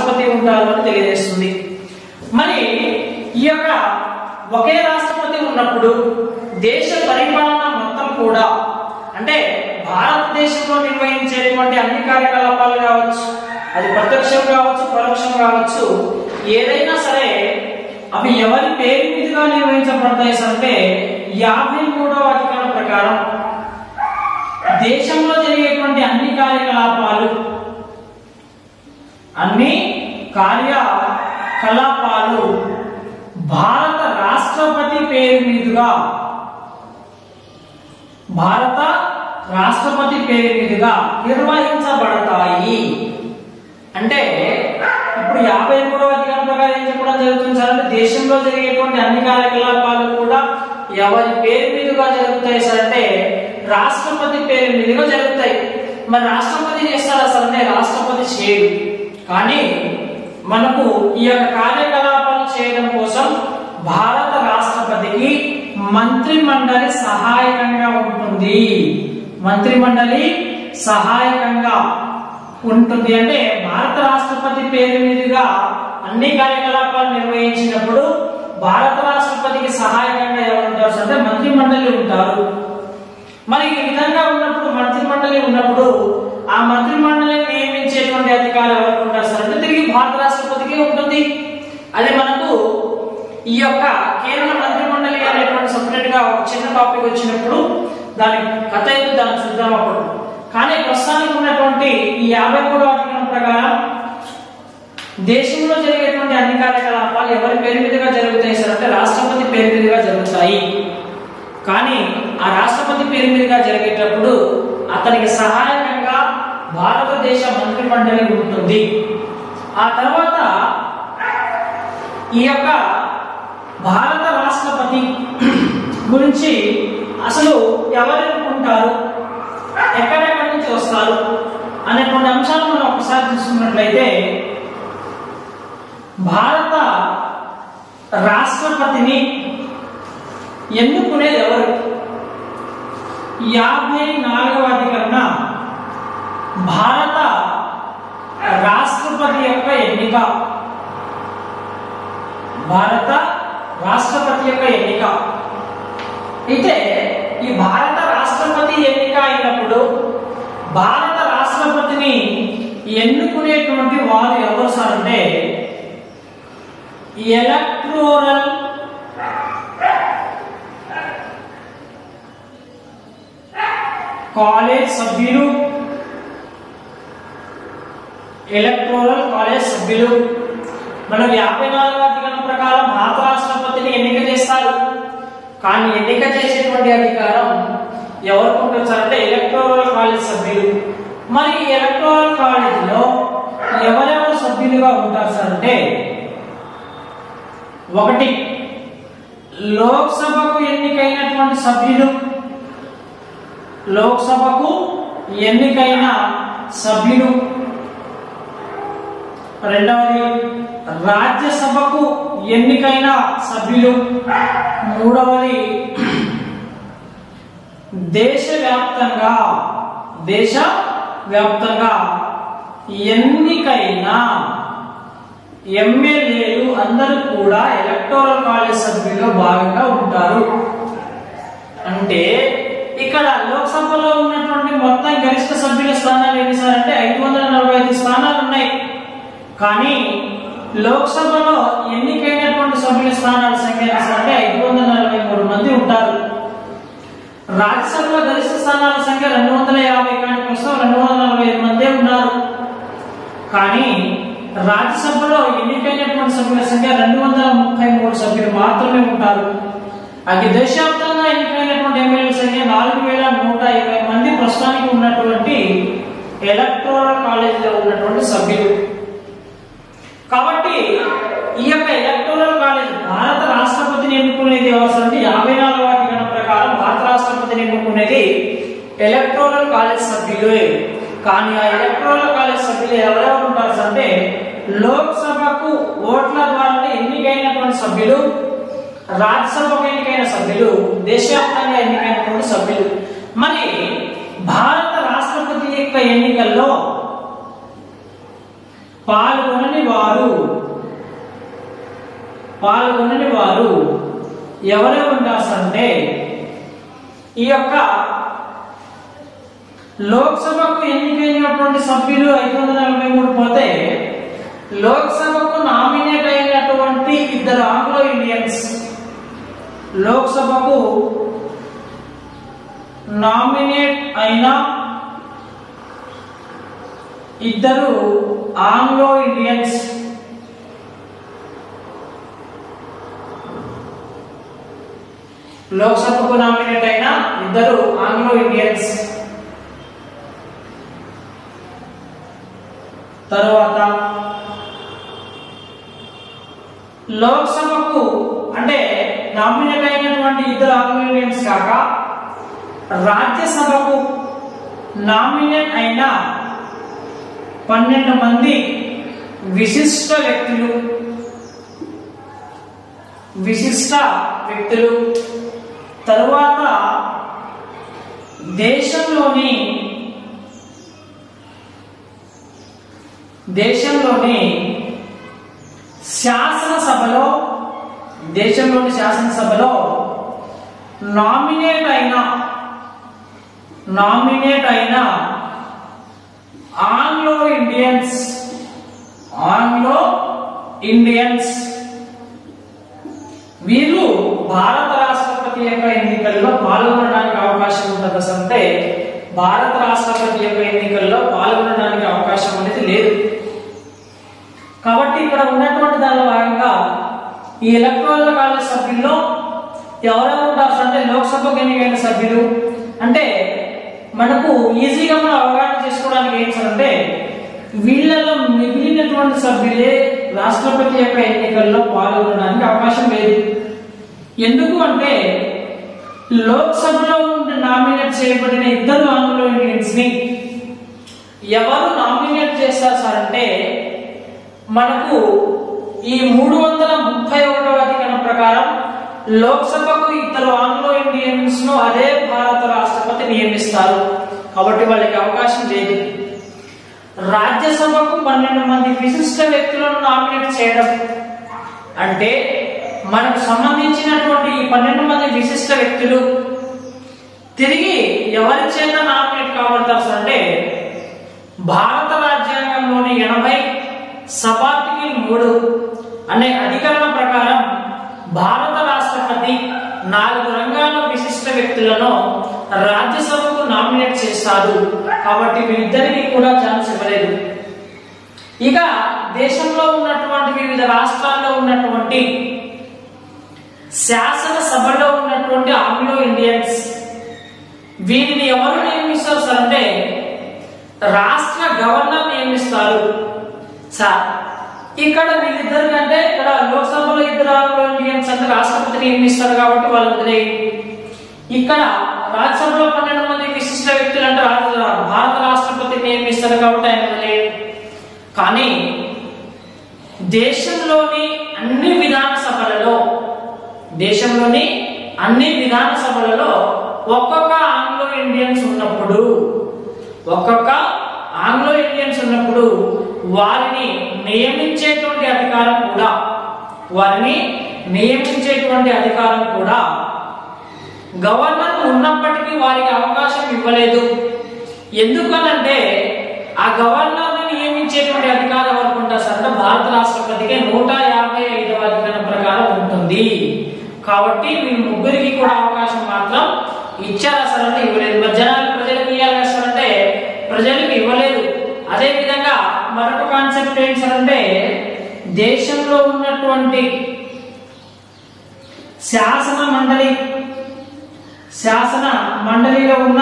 రాష్ట్రపతి ఉంటారు అని తెలియజేస్తుంది మరి ఈ యొక్క ఒకే రాష్ట్రపతి ఉన్నప్పుడు దేశ పరిపాలన మొత్తం కూడా అంటే భారతదేశంలో నిర్వహించేటువంటి అన్ని కార్యకలాపాలు కావచ్చు అది ప్రత్యక్షం కావచ్చు పరోక్షం కావచ్చు ఏదైనా సరే అవి ఎవరి పేరు మీదుగా నిర్వహించబడతాయి సార్ అంటే యాభై మూడవ అధికారం ప్రకారం దేశంలో జరిగేటువంటి అన్ని కార్యకలాపాలు అన్ని కార్యకలాపాలు భారత రాష్ట్రపతి పేరు మీదుగా భారత రాష్ట్రపతి పేరు మీదుగా నిర్వహించబడతాయి అంటే ఇప్పుడు యాభై మూడవ అధికారం ప్రకారం ఏం చెప్పడం జరుగుతుంది సార్ అంటే దేశంలో జరిగేటువంటి అన్ని కార్యకలాపాలు కూడా ఎవరి పేరు మీదుగా జరుగుతాయి సార్ అంటే రాష్ట్రపతి పేరు మీదుగా జరుగుతాయి మరి రాష్ట్రపతి చేస్తారా సార్ అంటే రాష్ట్రపతి చేయడు కానీ మనకు ఈ యొక్క కార్యకలాపాలు చేయడం కోసం భారత రాష్ట్రపతికి మంత్రి మండలి సహాయకంగా ఉంటుంది మంత్రి మండలి సహాయకంగా ఉంటుంది అంటే భారత రాష్ట్రపతి పేరు మీదుగా అన్ని కార్యకలాపాలు నిర్వహించినప్పుడు భారత రాష్ట్రపతికి సహాయకంగా ఎవరు ఉంటారు అంటే మంత్రి మండలి ఉంటారు మరి ఈ విధంగా ఉన్నప్పుడు మంత్రి మండలి ఉన్నప్పుడు ఆ మంత్రి మండలిని నియమించేటువంటి అధికారం ఎవరికి ఉంటారు సార్ అంటే తిరిగి భారత రాష్ట్రపతికి ఉంటుంది అది మనకు ఈ యొక్క కేంద్ర మంత్రి మండలి అనేటువంటి సపరేట్ గా ఒక చిన్న టాపిక్ వచ్చినప్పుడు దాని కథ ఏంటో దాన్ని చూద్దాం అప్పుడు కానీ ప్రస్తుతానికి ఉన్నటువంటి ఈ యాభై మూడవ అధికారం ప్రకారం దేశంలో జరిగేటువంటి అన్ని కార్యకలాపాలు ఎవరి పేరు మీదుగా జరుగుతాయి సార్ అంటే రాష్ట్రపతి పేరు మీదుగా జరుగుతాయి కానీ ఆ రాష్ట్రపతి పేరు మీదుగా జరిగేటప్పుడు అతనికి సహాయకంగా భారతదేశ మంత్రి మండలి ఉంటుంది ఆ తర్వాత ఈ యొక్క భారత రాష్ట్రపతి గురించి అసలు ఎవరు అనుకుంటారు ఎక్కడెక్కడి నుంచి వస్తారు అనేటువంటి అంశాలు మనం ఒకసారి చూసుకున్నట్లయితే భారత రాష్ట్రపతిని ఎన్నుకునేది ఎవరు యాభై నాలుగవ అధికరణ భారత రాష్ట్రపతి యొక్క ఎన్నిక భారత రాష్ట్రపతి యొక్క ఎన్నిక అయితే ఈ భారత రాష్ట్రపతి ఎన్నిక అయినప్పుడు భారత రాష్ట్రపతిని ఎన్నుకునేటువంటి వారు ఎవరు సార్ అంటే ఎలక్ట్రోరల్ కాలేజ్ సభ్యులు ఎలక్ట్రోరల్ కాలేజ్ సభ్యులు మనం యాభై నాలుగవ అధికారం ప్రకారం భారత రాష్ట్రపతిని ఎన్నిక చేస్తారు కానీ ఎన్నిక చేసేటువంటి అధికారం ఎవరికి ఉంటుంది అంటే ఎలక్ట్రోరల్ కాలేజ్ సభ్యులు మరి ఈ ఎలక్ట్రోరల్ కాలేజ్ లో ఎవరెవరు సభ్యులుగా ఉంటారు సార్ అంటే ఒకటి లోక్సభకు ఎన్నికైనటువంటి సభ్యులు లోక్సభకు ఎన్నికైన సభ్యులు రెండవది రాజ్యసభకు ఎన్నికైన సభ్యులు మూడవది దేశవ్యాప్తంగా దేశ వ్యాప్తంగా ఎన్నికైన ఎమ్మెల్యేలు అందరూ కూడా ఎలక్టోరల్ కాలేజ్ సభ్యుల్లో భాగంగా ఉంటారు అంటే ఇక్కడ లోక్సభలో ఉన్నటువంటి మొత్తం గరిష్ట సభ్యుల స్థానాలు ఎన్ని సార్ అంటే ఐదు వందల నలభై ఐదు స్థానాలు ఉన్నాయి కానీ లోక్సభలో ఎన్నికైనటువంటి సభ్యుల స్థానాల సంఖ్య ఎంత సార్ అంటే ఐదు వందల నలభై మూడు మంది ఉంటారు రాజ్యసభలో గరిష్ట స్థానాల సంఖ్య రెండు వందల యాభై కానీ ప్రస్తుతం రెండు వందల నలభై ఐదు మందే ఉన్నారు కానీ రాజ్యసభలో ఎన్నికైనటువంటి సభ్యుల సంఖ్య రెండు వందల ముప్పై మూడు సభ్యులు మాత్రమే ఉంటారు అది దేశవ్యాప్తంగా ఎన్నికైనటువంటి ఎమ్మెల్యేల సంఖ్య నాలుగు వేల నూట ఇరవై మంది ప్రస్తుతానికి ఉన్నటువంటి ఎలక్టోరల్ కాలేజీలో ఉన్నటువంటి సభ్యులు కాబట్టి ఈ యొక్క ఎలక్టోరల్ కాలేజ్ భారత రాష్ట్రపతిని ఎన్నుకునేది అవసరం అంటే యాభై నాలుగవ అధికరణ ప్రకారం భారత రాష్ట్రపతిని ఎన్నుకునేది ఎలక్టోరల్ కాలేజ్ సభ్యులే కానీ ఆ ఎలక్టోరల్ కాలేజ్ సభ్యులు ఎవరెవరు ఉంటారు సార్ అంటే లోక్సభకు ఓట్ల ద్వారా ఎన్నికైనటువంటి సభ్యులు రాజ్యసభకు ఎన్నికైన సభ్యులు దేశవ్యాప్తంగా ఎన్నికైనటువంటి సభ్యులు మరి భారత రాష్ట్రపతి యొక్క ఎన్నికల్లో పాల్గొనని వారు పాల్గొనని వారు ఎవరెవరు ఉంటారు అంటే ఈ యొక్క లోక్సభకు ఎన్నికైనటువంటి సభ్యులు ఐదు వందల నలభై మూడు పోతే లోక్సభకు నామినేట్ అయినటువంటి ఇద్దరు ఆంగ్లో ఇండియన్స్ లోక్సభకు నామినేట్ అయిన ఇద్దరు ఆంగ్లో ఇండియన్స్ లోక్సభకు నామినేట్ అయిన ఇద్దరు ఆంగ్లో ఇండియన్స్ తరువాత లోక్సభకు అంటే నామినేట్ అయినటువంటి ఇద్దరు ఆంగ్లో ఇండియన్స్ కాక రాజ్యసభకు నామినేట్ అయిన పన్నెండు మంది విశిష్ట వ్యక్తులు విశిష్ట వ్యక్తులు తరువాత దేశంలోని దేశంలోని శాసనసభలో దేశంలోని శాసనసభలో నామినేట్ అయిన నామినేట్ అయిన ఆంగ్లో ఇండియన్స్ ఆంగ్లో ఇండియన్స్ వీళ్ళు భారత రాష్ట్రపతి యొక్క ఎన్నికల్లో పాల్గొనడానికి అవకాశం ఉంటుంది అసలు అంటే భారత రాష్ట్రపతి యొక్క ఎన్నికల్లో పాల్గొనడానికి అవకాశం అనేది లేదు కాబట్టి ఇక్కడ ఉన్నటువంటి దానిలో భాగంగా ఈ ఎలక్ట్రల్ కాలేజ్ సభ్యుల్లో ఎవరెవరు ఉంటారు అంటే లోక్సభకు ఎన్నికైన సభ్యులు అంటే మనకు ఈజీగా మనం అవగాహన చేసుకోవడానికి ఏం సార్ అంటే వీళ్ళలో మిగిలినటువంటి సభ్యులే రాష్ట్రపతి యొక్క ఎన్నికల్లో పాల్గొనడానికి అవకాశం లేదు ఎందుకు అంటే లోక్సభలో ఉండి నామినేట్ చేయబడిన ఇద్దరు ఆంగ్లో ఇండియన్స్ ని ఎవరు నామినేట్ చేస్తారు సార్ అంటే మనకు ఈ మూడు వందల ముప్పై ఒకటవ అధికరణ ప్రకారం లోక్సభకు ఇద్దరు ఆంగ్లో ఇండియన్స్ ను అదే భారత రాష్ట్రపతి నియమిస్తారు కాబట్టి వాళ్ళకి అవకాశం లేదు రాజ్యసభకు పన్నెండు మంది విశిష్ట వ్యక్తులను నామినేట్ చేయడం అంటే మనకు సంబంధించినటువంటి ఈ పన్నెండు మంది విశిష్ట వ్యక్తులు తిరిగి ఎవరి చేత నామినేట్ కాబడతారు సార్ అంటే భారత రాజ్యాంగంలోని ఎనభై సబార్టికి మూడు అనే అధికరణ ప్రకారం భారత రాష్ట్రపతి నాలుగు రంగాల విశిష్ట వ్యక్తులను రాజ్యసభకు నామినేట్ చేస్తారు కాబట్టి వీరిద్దరికి కూడా ఛాన్స్ ఇవ్వలేదు ఇక దేశంలో ఉన్నటువంటి వివిధ రాష్ట్రాల్లో ఉన్నటువంటి శాసనసభలో ఉన్నటువంటి ఆంగ్లో ఇండియన్స్ వీరిని ఎవరు నియమిస్తారు సార్ అంటే రాష్ట్ర గవర్నర్ నియమిస్తారు సార్ ఇక్కడ వీళ్ళిద్దరు కంటే ఇక్కడ లోక్సభలో ఇద్దరు ఆంగ్లో ఇండియన్స్ అంటే రాష్ట్రపతి నియమిస్తారు కాబట్టి వాళ్ళు వదిలేయండి ఇక్కడ రాజ్యసభలో పన్నెండు మంది విశిష్ట వ్యక్తులు అంటే రా- భారత రాష్ట్రపతి నియమిస్తారు కాబట్టి ఆయన వదిలేయండి కానీ దేశంలోని అన్ని విధాన సభలలో దేశంలోని అన్ని విధాన సభలలో ఒక్కొక్క ఆంగ్లో ఇండియన్స్ ఉన్నప్పుడు ఒక్కొక్క ఆంగ్లో ఇండియన్స్ ఉన్నప్పుడు వారిని నియమించేటువంటి అధికారం కూడా వారిని నియమించేటువంటి అధికారం కూడా గవర్నర్ ఉన్నప్పటికీ వారికి అవకాశం ఇవ్వలేదు ఎందుకనంటే ఆ గవర్నర్ నియమించేటువంటి అధికారం ఎవరికి ఉంటుంది సార్ అంటే భారత రాష్ట్రపతికి నూట యాభై ఐదవ అధికారం ప్రకారం ఉంటుంది కాబట్టి మీ ముగ్గురికి కూడా అవకాశం మాత్రం ఇచ్చారు అసలు అంటే ఇవ్వలేదు మరి జనాలు ప్రజలకు ఇవ్వాలి సార్ అంటే ప్రజలకు ఇవ్వలేదు అదే విధంగా మరొక కాన్సెప్ట్ ఏంటి సార్ అంటే దేశంలో ఉన్నటువంటి శాసన మండలి శాసన మండలిలో ఉన్న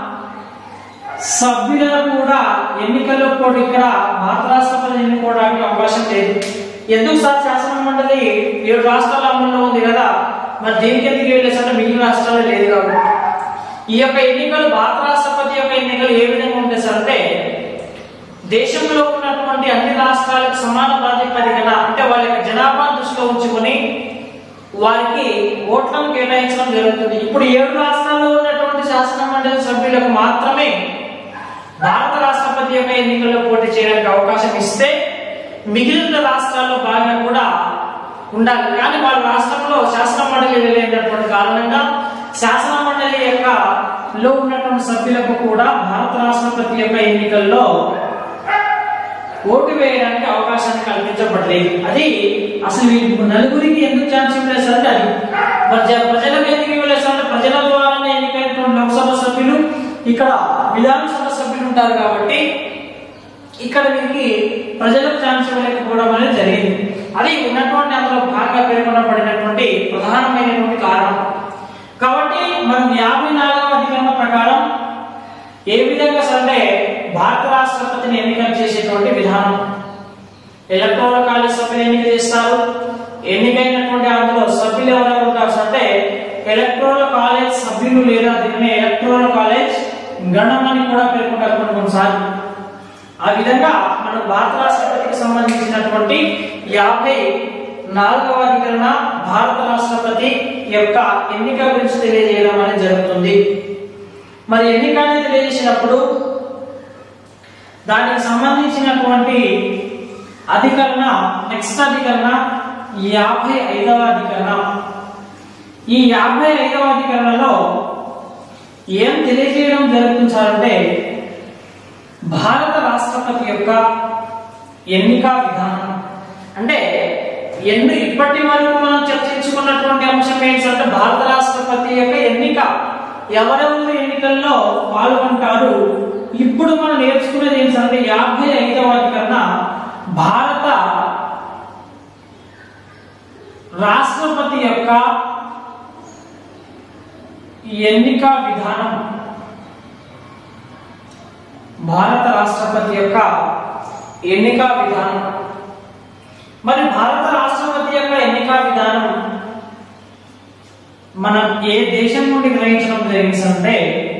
సభ్యులను కూడా ఎన్నికల్లో కూడా ఇక్కడ భారత రాష్ట్రపతి ఎన్నుకోవడానికి అవకాశం లేదు ఎందుకు సార్ శాసన మండలి ఏడు రాష్ట్రాల అమల్లో ఉంది కదా మరి దేనికి ఎందుకు వెళ్ళేసంటే మిగిలిన రాష్ట్రాలు లేదు కాబట్టి ఈ యొక్క ఎన్నికలు భారత రాష్ట్రపతి యొక్క ఎన్నికలు ఏ విధంగా ఉంటాయి సార్ అంటే దేశంలో ఉన్నటువంటి అన్ని రాష్ట్రాలకు సమాన ప్రాతిపదికన అంటే వాళ్ళ యొక్క జనాభా దృష్టిలో ఉంచుకొని వారికి ఓట్లను కేటాయించడం జరుగుతుంది ఇప్పుడు ఏడు రాష్ట్రాల్లో ఉన్నటువంటి శాసన మండలి సభ్యులకు మాత్రమే భారత రాష్ట్రపతి యొక్క ఎన్నికల్లో పోటీ చేయడానికి అవకాశం ఇస్తే మిగిలిన రాష్ట్రాల్లో భాగంగా కూడా ఉండాలి కానీ వాళ్ళ రాష్ట్రంలో శాసన మండలి వెళ్ళేటటువంటి కారణంగా శాసన మండలి యొక్క లో ఉన్నటువంటి సభ్యులకు కూడా భారత రాష్ట్రపతి యొక్క ఎన్నికల్లో ఓటు వేయడానికి అవకాశాన్ని కల్పించబడలేదు అది అసలు వీళ్ళు నలుగురికి ఎందుకు ఛాన్స్ ఇవ్వలేదంటే అది ప్రజ- ప్రజలకు ఎందుకు ఇవ్వలేదంటే ప్రజల ద్వారానే ఎన్నికైనటువంటి లోక్సభ సభ్యులు ఇక్కడ విధానసభ సభ్యులు ఉంటారు కాబట్టి ఇక్కడ వీరికి ప్రజలకు ఛాన్స్ ఇవ్వలేకపోవడం అనేది జరిగింది అది ఉన్నటువంటి అందులో భాగంగా పేర్కొనబడినటువంటి ప్రధానమైనటువంటి కారణం కాబట్టి మనం యాభై నాలుగవ అధికరణ ప్రకారం ఏ విధంగా అంటే భారత రాష్ట్రపతిని ఎన్నిక చేసేటువంటి విధానం ఎలక్ట్రల్ కాలేజ్ సభ్యులు ఎన్నిక చేస్తారు ఎన్నికైనటువంటి అందులో సభ్యులు ఎవరెవరు ఉంటారు అంటే ఎలక్ట్రల్ కాలేజ్ సభ్యులు లేదా దీనిని ఎలక్ట్రల్ కాలేజ్ గణం అని కూడా పేర్కొంటారు కొన్ని కొన్నిసార్లు ఆ విధంగా మన భారత రాష్ట్రపతికి సంబంధించినటువంటి యాభై నాలుగవ అధికరణ భారత రాష్ట్రపతి యొక్క ఎన్నిక గురించి తెలియజేయడం అనేది జరుగుతుంది మరి ఎన్నిక అనేది తెలియజేసినప్పుడు దానికి సంబంధించినటువంటి అధికరణ నెక్స్ట్ అధికరణ యాభై ఐదవ అధికరణ ఈ యాభై ఐదవ అధికరణలో ఏం తెలియజేయడం జరుగుతుంది సార్ అంటే భారత రాష్ట్రపతి యొక్క ఎన్నిక విధానం అంటే ఎన్ని ఇప్పటి వరకు మనం చర్చించుకున్నటువంటి అంశం ఏంటంటే భారత రాష్ట్రపతి యొక్క ఎన్నిక ఎవరెవరు ఎన్నికల్లో పాల్గొంటారు ఇప్పుడు మనం నేర్చుకునేది ఏంటంటే యాభై ఐదవ అధికరణ భారత రాష్ట్రపతి యొక్క ఎన్నిక విధానం భారత రాష్ట్రపతి యొక్క ఎన్నిక విధానం మరి భారత రాష్ట్రపతి యొక్క ఎన్నిక విధానం మనం ఏ దేశం నుండి గ్రహించడం జరిగింది అంటే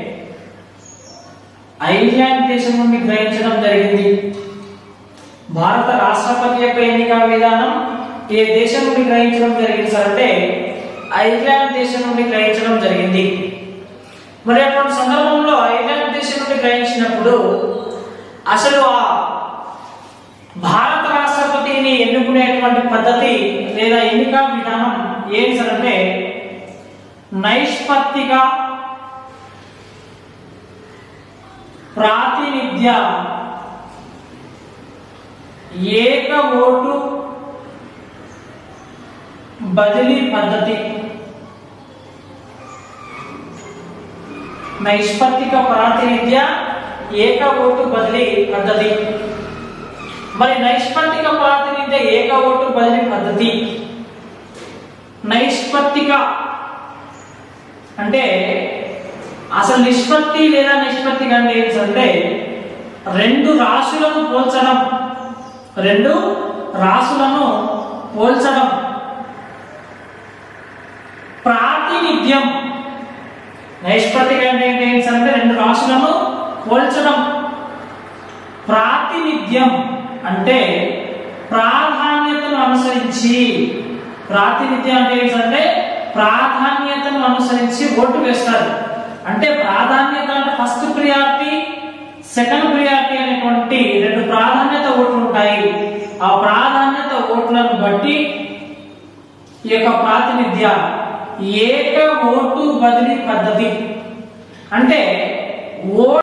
ఐర్లాండ్ దేశం నుండి గ్రహించడం జరిగింది భారత రాష్ట్రపతి యొక్క ఎన్నిక విధానం ఏ దేశం నుండి గ్రహించడం జరిగింది సార్ అంటే ఐర్లాండ్ దేశం నుండి గ్రహించడం జరిగింది మరి అటువంటి సందర్భంలో ఐర్లాండ్ దేశం నుండి గ్రహించినప్పుడు అసలు ఆ భారత రాష్ట్రపతిని ఎన్నుకునేటువంటి పద్ధతి లేదా ఎన్నిక విధానం ఏంటి సార్ అంటే నైష్పత్తిక ప్రాతినిధ్య ఏక ఓటు బదిలీ పద్ధతి నైష్పత్తిక ప్రాతినిధ్య ఏక ఓటు బదిలీ పద్ధతి మరి నైష్పత్తిక ప్రాతినిధ్య ఏక ఓటు బదిలీ పద్ధతి నైష్పత్తిక అంటే అసలు నిష్పత్తి లేదా నిష్పత్తిక అంటే ఏంటంటే రెండు రాశులను పోల్చడం రెండు రాశులను పోల్చడం ప్రాతినిధ్యం నైష్పత్తిక అంటే ఏంటంటే రెండు రాశులను పోల్చడం ప్రాతినిధ్యం అంటే ప్రాధాన్యతను అనుసరించి ప్రాతినిధ్యం అంటే ఏంటంటే ప్రాధాన్యతను అనుసరించి ఓటు వేస్తారు అంటే ప్రాధాన్యత అంటే ఫస్ట్ ప్రియారిటీ సెకండ్ ప్రియారిటీ అనేటువంటి రెండు ప్రాధాన్యత ఓట్లు ఉంటాయి ఆ ప్రాధాన్యత ఓట్లను బట్టి ఈ యొక్క ప్రాతినిధ్య ఏక ఓటు బదిలీ పద్ధతి అంటే ఓ